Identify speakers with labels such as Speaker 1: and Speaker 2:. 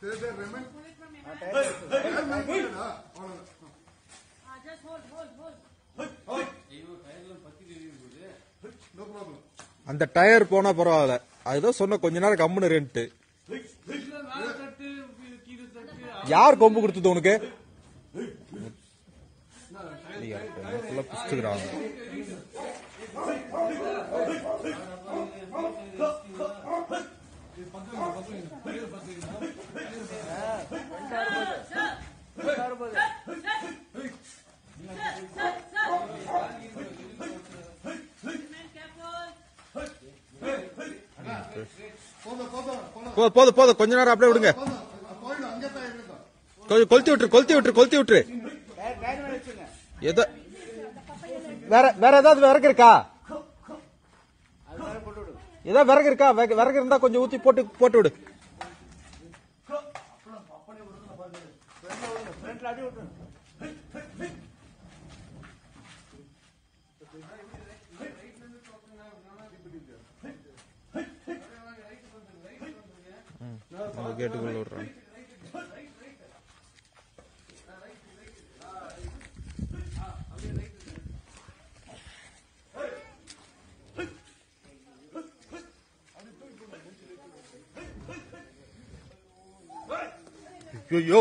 Speaker 1: They, they remain.
Speaker 2: ஆ, tyre எடுத்து.
Speaker 1: அவ்வளவுதான்.
Speaker 3: Ah, just hold, hold, hold.
Speaker 1: No problem.
Speaker 4: அந்த டயர் போனா பரவாயில்ல அதுதான் சொன்ன கொஞ்ச நேரம் கம்முன்னு ரெண்டு யார் கொம்பு கொடுத்தது உனக்கு ஃபுல்லா பிடிச்சுக்கிறாங்க
Speaker 2: ரெண்டாயிரம் போகுது.
Speaker 3: Remain careful.
Speaker 1: போதும், போதும், போதும்.
Speaker 4: போதும் போதும் போதும் கொஞ்ச நேரம் அப்படியே விடுங்க
Speaker 1: போதும். போயிடும், அங்கே தான் இருக்கும்.
Speaker 4: கொஞ்சம் கொளுத்தி விட்டுரு கொளுத்தி விட்டுரு கொளுத்தி விட்டுரு
Speaker 2: டயர் டயர் மேல வச்சுங்க.
Speaker 4: எதோ வேற வேற ஏதாவது விறகு இருக்கா
Speaker 2: அது மேல போட்டு விடு.
Speaker 4: ஏதாவது விறகு இருக்கா விறகு விறகு இருந்தா கொஞ்சம் ஊத்தி போட்டு போட்டு விடு
Speaker 2: ஃப்ரண்ட்ல அப்படியே விட்டுரு.
Speaker 4: அந்த கேட்டுக்குள்ள விடுறாங்க ஐயோ